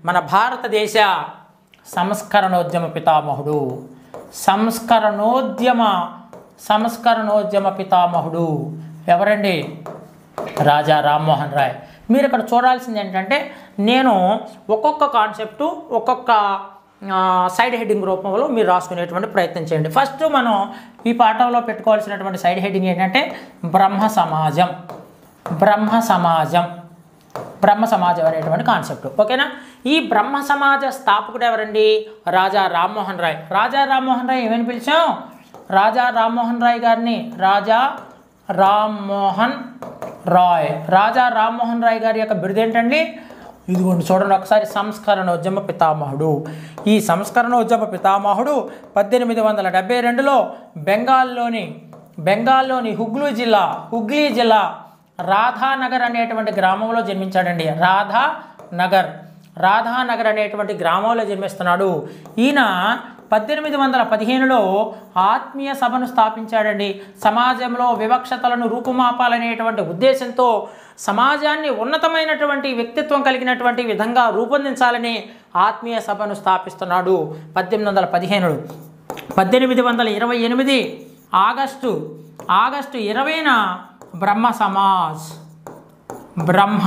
మన భారతదేశ సంస్కరణోద్యమ పితామహుడు సంస్కరణోద్యమ సంస్కరణోద్యమ పితామహుడు ఎవరండి రాజా రామ్మోహన్ రాయ్ మీరు ఇక్కడ చూడాల్సింది ఏంటంటే నేను ఒక్కొక్క కాన్సెప్టు ఒక్కొక్క ఆ, సైడ్ హెడ్డింగ్ రూపంలో మీరు రాసుకునేటువంటి ప్రయత్నం చేయండి ఫస్ట్ మనం ఈ పాఠంలో పెట్టుకోవాల్సినటువంటి సైడ్ హెడ్డింగ్ ఏంటంటే బ్రహ్మ సమాజం బ్రహ్మ సమాజం బ్రహ్మ సమాజం అనేటువంటి కాన్సెప్ట్ ఓకేనా ఈ బ్రహ్మ సమాజ స్థాపకుడు ఎవరండి రాజా రామ్మోహన్ రాయ్ రాజా రామ్మోహన్ రాయ్ ఏమని పిలిచాం రాజా రామ్మోహన్ రాయ్ గారిని రాజా రామ్మోహన్ రాయ్ రాజా రామ్మోహన్ రాయ్ గారి యొక్క బిరుదు ఏంటండి ఇదిగోండి చూడండి ఒకసారి సంస్కరణోద్యమ పితామహుడు ఈ సంస్కరణోద్యమ పితామహుడు పద్దెనిమిది వందల డెబ్బై రెండులో బెంగాల్లోని బెంగాల్లోని హుగ్లీ జిల్లా హుగ్లీ జిల్లా రాధానగర్ అనేటువంటి గ్రామంలో జన్మించాడండి రాధానగర్ రాధానగర్ అనేటువంటి గ్రామంలో జన్మిస్తున్నాడు ఈయన పద్దెనిమిది వందల పదిహేనులో ఆత్మీయ సభను స్థాపించాడండి సమాజంలో వివక్షతలను రూపుమాపాలనేటువంటి ఉద్దేశంతో సమాజాన్ని ఉన్నతమైనటువంటి వ్యక్తిత్వం కలిగినటువంటి విధంగా రూపొందించాలని ఆత్మీయ సభను స్థాపిస్తున్నాడు పద్దెనిమిది వందల పదిహేనుడు పద్దెనిమిది వందల ఇరవై ఎనిమిది ఆగస్టు ఆగస్టు ఇరవైన బ్రహ్మ సమాజ్ బ్రహ్మ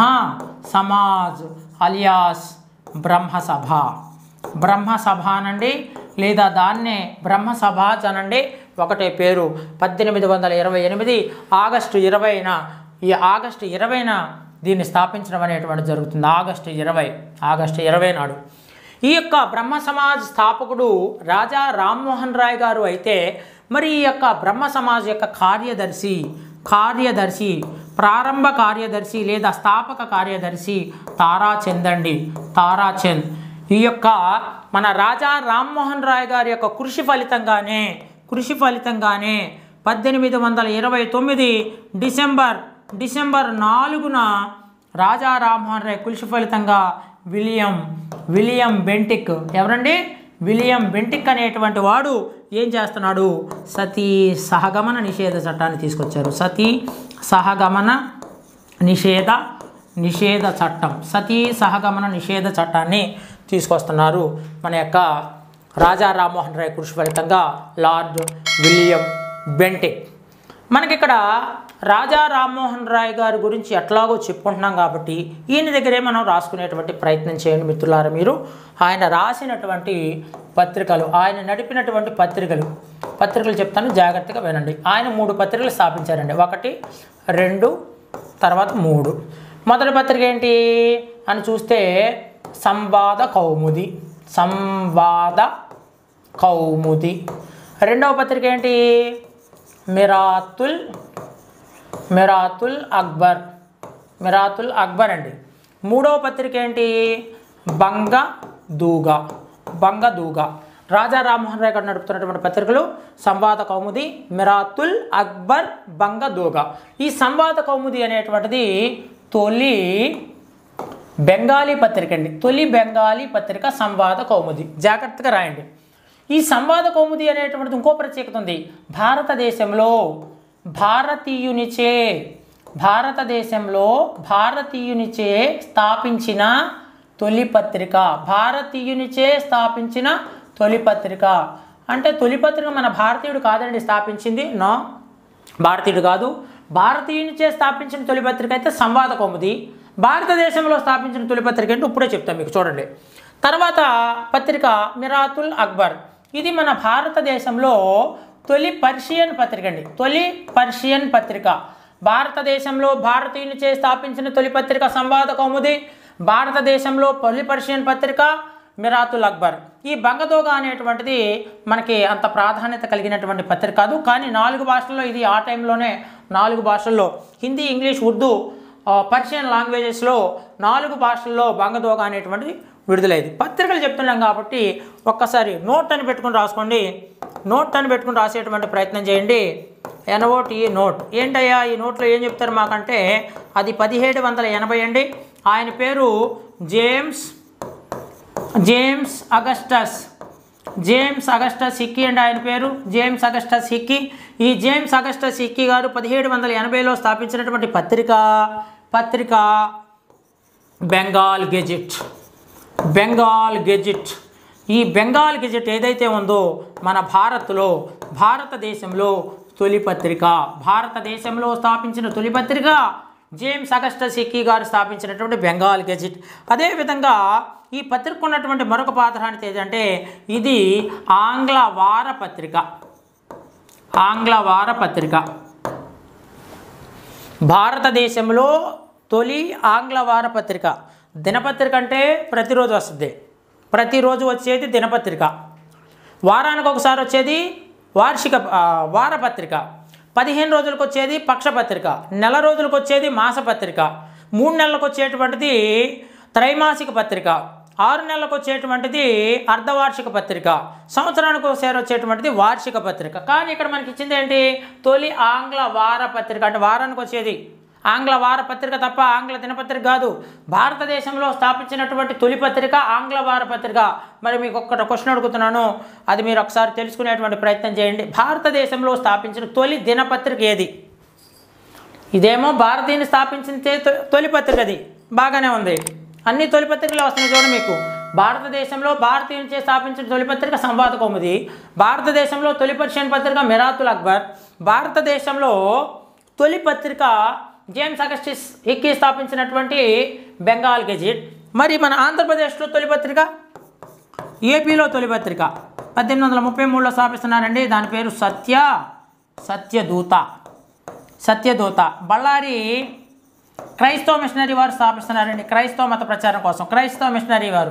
సమాజ్ అలియాస్ బ్రహ్మ సభ బ్రహ్మ సభ అనండి లేదా దాన్నే బ్రహ్మ సభాజ్ అనండి ఒకటే పేరు పద్దెనిమిది వందల ఇరవై ఎనిమిది ఆగస్టు ఇరవైన ఈ ఆగస్టు ఇరవైన దీన్ని స్థాపించడం అనేటువంటి జరుగుతుంది ఆగస్టు ఇరవై ఆగస్టు ఇరవై నాడు ఈ యొక్క బ్రహ్మ సమాజ్ స్థాపకుడు రాజా రామ్మోహన్ రాయ్ గారు అయితే మరి ఈ యొక్క బ్రహ్మ సమాజ్ యొక్క కార్యదర్శి కార్యదర్శి ప్రారంభ కార్యదర్శి లేదా స్థాపక కార్యదర్శి తారాచంద్ అండి తారాచంద్ ఈ యొక్క మన రాజా రామ్మోహన్ రాయ్ గారి యొక్క కృషి ఫలితంగానే కృషి ఫలితంగానే పద్దెనిమిది వందల ఇరవై తొమ్మిది డిసెంబర్ డిసెంబర్ నాలుగున రాజా రామ్మోహన్ రాయ్ కృషి ఫలితంగా విలియం విలియం బెంటిక్ ఎవరండి విలియం బెంటిక్ అనేటువంటి వాడు ఏం చేస్తున్నాడు సతీ సహగమన నిషేధ చట్టాన్ని తీసుకొచ్చారు సతీ సహగమన నిషేధ నిషేధ చట్టం సతీ సహగమన నిషేధ చట్టాన్ని తీసుకొస్తున్నారు మన యొక్క రాజా రామ్మోహన్ రాయ్ కృషి ఫలితంగా లార్డ్ విలియం బెంటిక్ మనకిక్కడ రాజా రామ్మోహన్ రాయ్ గారి గురించి ఎట్లాగో చెప్పుకుంటున్నాం కాబట్టి ఈయన దగ్గరే మనం రాసుకునేటువంటి ప్రయత్నం చేయండి మిత్రులారా మీరు ఆయన రాసినటువంటి పత్రికలు ఆయన నడిపినటువంటి పత్రికలు పత్రికలు చెప్తాను జాగ్రత్తగా వినండి ఆయన మూడు పత్రికలు స్థాపించారండి ఒకటి రెండు తర్వాత మూడు మొదటి పత్రిక ఏంటి అని చూస్తే సంవాద కౌముది సంవాద కౌముది రెండవ పత్రిక ఏంటి మిరాతుల్ మిరాతుల్ అక్బర్ మిరాతుల్ అక్బర్ అండి మూడవ పత్రిక ఏంటి బంగ దూగ బంగ దూగ రాజా రామ్మోహన్ రాయ్ గారు నడుపుతున్నటువంటి పత్రికలు సంవాద కౌముది మిరాతుల్ అక్బర్ బంగ దూగ ఈ సంవాద కౌముది అనేటువంటిది తొలి బెంగాలీ పత్రిక అండి తొలి బెంగాలీ పత్రిక సంవాద కౌముది జాగ్రత్తగా రాయండి ఈ సంవాద కౌముది అనేటువంటిది ఇంకో ప్రత్యేకత ఉంది భారతదేశంలో భారతీయునిచే భారతదేశంలో భారతీయునిచే స్థాపించిన తొలి పత్రిక భారతీయునిచే స్థాపించిన తొలి పత్రిక అంటే తొలి పత్రిక మన భారతీయుడు కాదండి స్థాపించింది నో భారతీయుడు కాదు భారతీయునిచే స్థాపించిన తొలి పత్రిక అయితే సంవాద కౌముది భారతదేశంలో స్థాపించిన తొలి పత్రిక అంటే ఇప్పుడే చెప్తాను మీకు చూడండి తర్వాత పత్రిక మిరాతుల్ అక్బర్ ఇది మన భారతదేశంలో తొలి పర్షియన్ పత్రిక అండి తొలి పర్షియన్ పత్రిక భారతదేశంలో భారతీయునిచే స్థాపించిన తొలి పత్రిక సంవాద కౌముది భారతదేశంలో తొలి పర్షియన్ పత్రిక మిరాతుల్ అక్బర్ ఈ బంగదోగ అనేటువంటిది మనకి అంత ప్రాధాన్యత కలిగినటువంటి పత్రిక కాదు కానీ నాలుగు భాషల్లో ఇది ఆ టైంలోనే నాలుగు భాషల్లో హిందీ ఇంగ్లీష్ ఉర్దూ ఆ, పర్షియన్ లాంగ్వేజెస్లో నాలుగు భాషల్లో బంగదోగ అనేటువంటిది విడుదలైంది పత్రికలు చెప్తున్నాం కాబట్టి ఒక్కసారి నోట్ అని పెట్టుకుని రాసుకోండి నోట్ అని పెట్టుకుని రాసేటువంటి ప్రయత్నం చేయండి ఎనవోటి నోట్ ఏంటయ్యా ఈ నోట్లో ఏం చెప్తారు మాకంటే అది పదిహేడు వందల ఎనభై అండి ఆయన పేరు James James Augustus James Augustus Hicky అండి ఆయన పేరు జేమ్స్ అగస్టస్ హిక్కీ ఈ జేమ్స్ అగస్టస్ హిక్కీ గారు పదిహేడు వందల ఎనభైలో స్థాపించినటువంటి పత్రిక పత్రిక బెంగాల్ గెజిట్ బెంగాల్ గెజిట్ ఈ బెంగాల్ గెజిట్ ఏదైతే ఉందో మన భారత్లో భారతదేశంలో తొలి పత్రిక భారతదేశంలో స్థాపించిన తొలి పత్రిక జేమ్స్ అగస్టస్ సిక్కీ గారు స్థాపించినటువంటి బెంగాల్ గెజిట్ అదేవిధంగా ఈ పత్రిక ఉన్నటువంటి మరొక పాత్రాన్ని ఏంటంటే ఇది ఆంగ్ల వార పత్రిక ఆంగ్ల వార పత్రిక భారతదేశంలో తొలి ఆంగ్ల వార పత్రిక దినపత్రిక అంటే ప్రతిరోజు వస్తుంది ప్రతిరోజు వచ్చేది దినపత్రిక వారానికి ఒకసారి వచ్చేది వార్షిక ఆ, వారపత్రిక పదిహేను రోజులకు వచ్చేది పక్షపత్రిక నెల రోజులకు వచ్చేది మాసపత్రిక మూడు నెలలకు వచ్చేటువంటిది త్రైమాసిక పత్రిక ఆరు నెలలకు వచ్చేటువంటిది అర్ధవార్షిక పత్రిక సంవత్సరానికి ఒకసారి వచ్చేటువంటిది వార్షిక పత్రిక కానీ ఇక్కడ మనకి ఇచ్చింది ఏంటి తొలి ఆంగ్ల వార పత్రిక అంటే వారానికి వచ్చేది ఆంగ్ల వార పత్రిక తప్ప ఆంగ్ల దినపత్రిక కాదు భారతదేశంలో స్థాపించినటువంటి తొలి పత్రిక ఆంగ్ల వార పత్రిక మరి మీకు ఒక్కటి క్వశ్చన్ అడుగుతున్నాను అది మీరు ఒకసారి తెలుసుకునేటువంటి ప్రయత్నం చేయండి భారతదేశంలో స్థాపించిన తొలి దినపత్రిక ఏది ఇదేమో భారతీయుని స్థాపించిన తే- తొ- తొలి పత్రిక అది బాగానే ఉంది అన్ని తొలి పత్రికలు వస్తున్నాయి చూడండి మీకు భారతదేశంలో భారతీయునిచే స్థాపించిన తొలి పత్రిక సంవాద కౌముది భారతదేశంలో తొలి పర్షియన్ పత్రిక మిరాతుల్ అక్బర్ భారతదేశంలో తొలి పత్రిక జేమ్స్ అగస్టిస్ హిక్కీ స్థాపించినటువంటి బెంగాల్ గెజిట్ మరి మన ఆంధ్రప్రదేశ్లో తొలి పత్రిక ఏపీలో తొలి పత్రిక పద్దెనిమిది వందల ముప్పై మూడులో స్థాపిస్తున్నారండి దాని పేరు సత్య సత్యదూత సత్యదూత బళ్ళారి క్రైస్తవ మిషనరీ వారు స్థాపిస్తున్నారండి క్రైస్తవ మత ప్రచారం కోసం క్రైస్తవ మిషనరీ వారు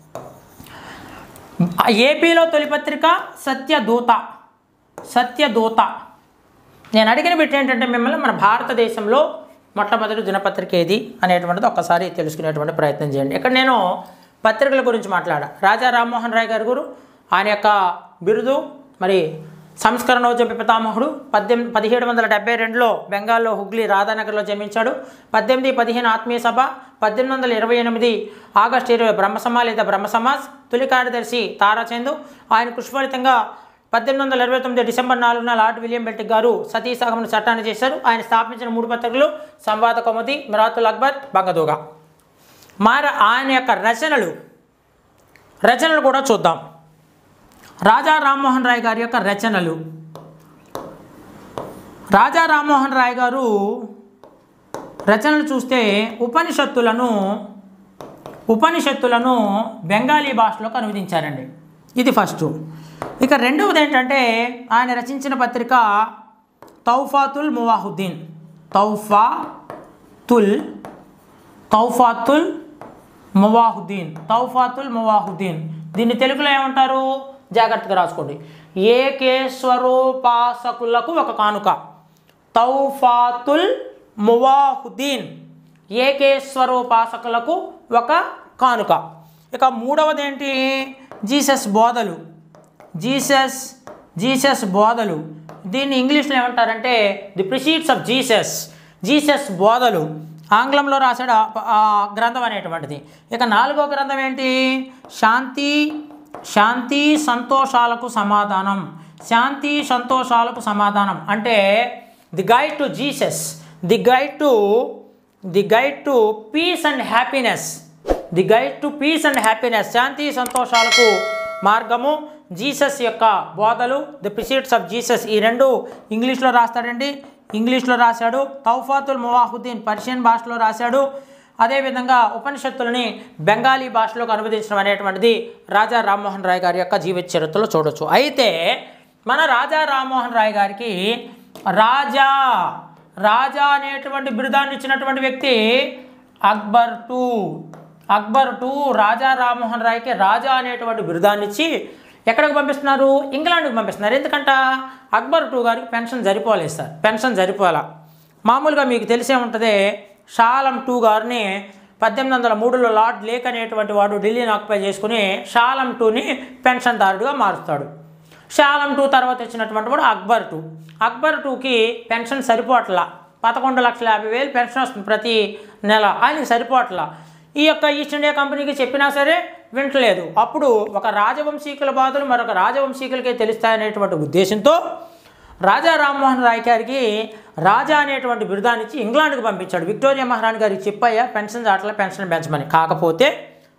ఏపీలో తొలి పత్రిక సత్యదూత సత్యదూత నేను అడిగిన బిట్ ఏంటంటే మిమ్మల్ని మన భారతదేశంలో మొట్టమొదటి దినపత్రిక ఏది అనేటువంటిది ఒక్కసారి తెలుసుకునేటువంటి ప్రయత్నం చేయండి ఇక్కడ నేను పత్రికల గురించి మాట్లాడా రాజా రామ్మోహన్ రాయ్ గారి గురు ఆయన యొక్క బిరుదు మరి సంస్కరణోద్యమ పితామహుడు పద్దెనిమిది పదిహేడు వందల డెబ్బై రెండులో బెంగాల్లో హుగ్లీ రాధానగర్లో జన్మించాడు పద్దెనిమిది పదిహేను ఆత్మీయ సభ పద్దెనిమిది వందల ఇరవై ఎనిమిది ఆగస్టు ఇరవై బ్రహ్మసమా లేదా బ్రహ్మ సమాజ్ తొలి కార్యదర్శి తారాచందు ఆయన కృషి ఫలితంగా పద్దెనిమిది వందల ఇరవై తొమ్మిది డిసెంబర్ నాలుగున లార్డ్ విలియం బెల్టిక్ గారు సతీ సహగమన చట్టాన్ని చేశారు ఆయన స్థాపించిన మూడు పత్రికలు సంవాద కౌముది మిరాతుల్ అక్బర్ బంగదూగ మార ఆయన యొక్క రచనలు రచనలు కూడా చూద్దాం రాజా రామ్మోహన్ రాయ్ గారి యొక్క రచనలు రాజా రామ్మోహన్ రాయ్ గారు రచనలు చూస్తే ఉపనిషత్తులను ఉపనిషత్తులను బెంగాలీ భాషలోకి అనువదించారండి ఇది ఫస్ట్ ఇక రెండవది ఏంటంటే ఆయన రచించిన పత్రిక తౌఫాతుల్ మువాహుద్దీన్ తౌఫా తుల్ తౌఫాతుల్ మువాహుద్దీన్ తౌఫాతుల్ మువాహుద్దీన్ దీన్ని తెలుగులో ఏమంటారు జాగ్రత్తగా రాసుకోండి ఏకేశ్వరోపాసకులకు ఒక కానుక తౌఫాతుల్ మువాహుద్దీన్ ఏకేశ్వరోపాసకులకు ఒక కానుక ఇక మూడవది ఏంటి జీసస్ బోధలు జీసస్ జీసస్ బోధలు దీన్ని ఇంగ్లీష్లో ఏమంటారంటే the precepts of Jesus Jesus బోధలు ఆంగ్లంలో రాశాడు ఆ- ఆ గ్రంథం అనేటువంటిది ఇక నాలుగో గ్రంథం ఏంటి శాంతి శాంతి సంతోషాలకు సమాధానం శాంతి సంతోషాలకు సమాధానం అంటే the guide to Jesus the guide to the guide to peace and happiness the guide to peace and happiness శాంతి సంతోషాలకు మార్గము జీసస్ యొక్క బోధలు ది ప్రిసీడ్స్ ఆఫ్ జీసస్ ఈ రెండు ఇంగ్లీష్లో రాస్తాడండి ఇంగ్లీష్లో రాశాడు తౌఫాతుల్ మువాహుద్దీన్ పర్షియన్ భాషలో రాశాడు అదేవిధంగా ఉపనిషత్తులని బెంగాలీ భాషలోకి అనువదించడం అనేటువంటిది రాజా రామ్మోహన్ రాయ్ గారి యొక్క జీవిత చరిత్రలో చూడొచ్చు అయితే మన రాజా రామ్మోహన్ రాయ్ గారికి రాజా రాజా అనేటువంటి బిరుదాన్ని ఇచ్చినటువంటి వ్యక్తి అక్బర్ టూ అక్బర్ టూ రాజా రామ్మోహన్ రాయ్కి రాజా అనేటువంటి బిరుదాన్ని ఇచ్చి ఎక్కడికి పంపిస్తున్నారు ఇంగ్లాండ్కి పంపిస్తున్నారు ఎందుకంట అక్బర్ టూ గారికి పెన్షన్ సరిపోలేదు సార్ పెన్షన్ సరిపోలా మామూలుగా మీకు తెలిసే ఉంటుంది షాలం టూ గారిని పద్దెనిమిది వందల మూడులో లార్డ్ లేక్ అనేటువంటి వాడు ఢిల్లీని ఆక్యుపై చేసుకుని షాలం టూని పెన్షన్దారుడిగా మారుస్తాడు షాలం టూ తర్వాత వచ్చినటువంటి వాడు అక్బర్ టూ అక్బర్ టూకి పెన్షన్ సరిపోవట్లా పదకొండు లక్షల యాభై వేలు పెన్షన్ వస్తుంది ప్రతి నెల ఆయనకి సరిపోవట్లా ఈ యొక్క ఈస్ట్ ఇండియా కంపెనీకి చెప్పినా సరే వింటలేదు అప్పుడు ఒక రాజవంశీకుల బాధలు మరొక రాజవంశీకులకే తెలుస్తాయనేటువంటి ఉద్దేశంతో రాజా రామ్మోహన్ రాయ్ గారికి రాజా అనేటువంటి బిరుదాన్నిచ్చి ఇంగ్లాండ్కి పంపించాడు విక్టోరియా మహారాణి గారికి చెప్పయ్యా పెన్షన్ దాటల పెన్షన్ పెంచమని కాకపోతే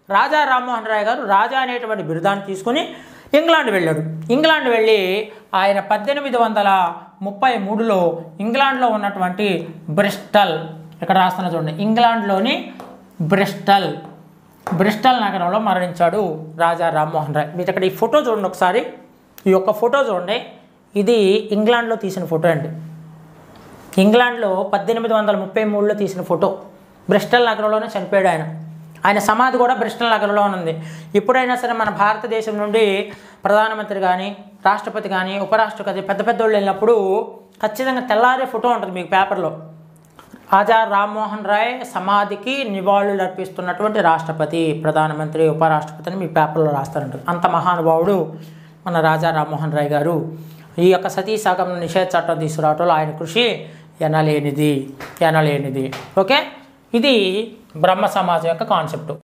రాజా రామ్మోహన్ రాయ్ గారు రాజా అనేటువంటి బిరుదాన్ని తీసుకుని ఇంగ్లాండ్ వెళ్ళాడు ఇంగ్లాండ్ వెళ్ళి ఆయన పద్దెనిమిది వందల ముప్పై మూడులో ఇంగ్లాండ్లో ఉన్నటువంటి బ్రిస్టల్ ఇక్కడ రాస్తున్న చూడండి ఇంగ్లాండ్లోని బ్రిస్టల్ బ్రిస్టల్ నగరంలో మరణించాడు రాజా రామ్మోహన్ రాయ్ మీరు ఇక్కడ ఈ ఫోటో చూడండి ఒకసారి ఈ యొక్క ఫోటో చూడండి ఇది ఇంగ్లాండ్లో తీసిన ఫోటో అండి ఇంగ్లాండ్లో పద్దెనిమిది వందల ముప్పై మూడులో తీసిన ఫోటో బ్రిస్టల్ నగరంలోనే చనిపోయాడు ఆయన ఆయన సమాధి కూడా బ్రిస్టల్ నగరంలో ఉంది ఎప్పుడైనా సరే మన భారతదేశం నుండి ప్రధానమంత్రి కానీ రాష్ట్రపతి కానీ ఉపరాష్ట్రపతి పెద్ద పెద్ద వాళ్ళు వెళ్ళినప్పుడు ఖచ్చితంగా తెల్లారే ఫోటో ఉంటుంది మీకు పేపర్లో రాజా రామ్మోహన్ రాయ్ సమాధికి నివాళులు అర్పిస్తున్నటువంటి రాష్ట్రపతి ప్రధానమంత్రి ఉపరాష్ట్రపతి అని మీ పేపర్లో రాస్తారంటారు అంత మహానుభావుడు మన రాజా రామ్మోహన్ రాయ్ గారు ఈ యొక్క సతీ సగం నిషేధ చట్టం తీసుకురావడంలో ఆయన కృషి ఎనలేనిది ఎనలేనిది ఓకే ఇది బ్రహ్మ సమాజం యొక్క కాన్సెప్ట్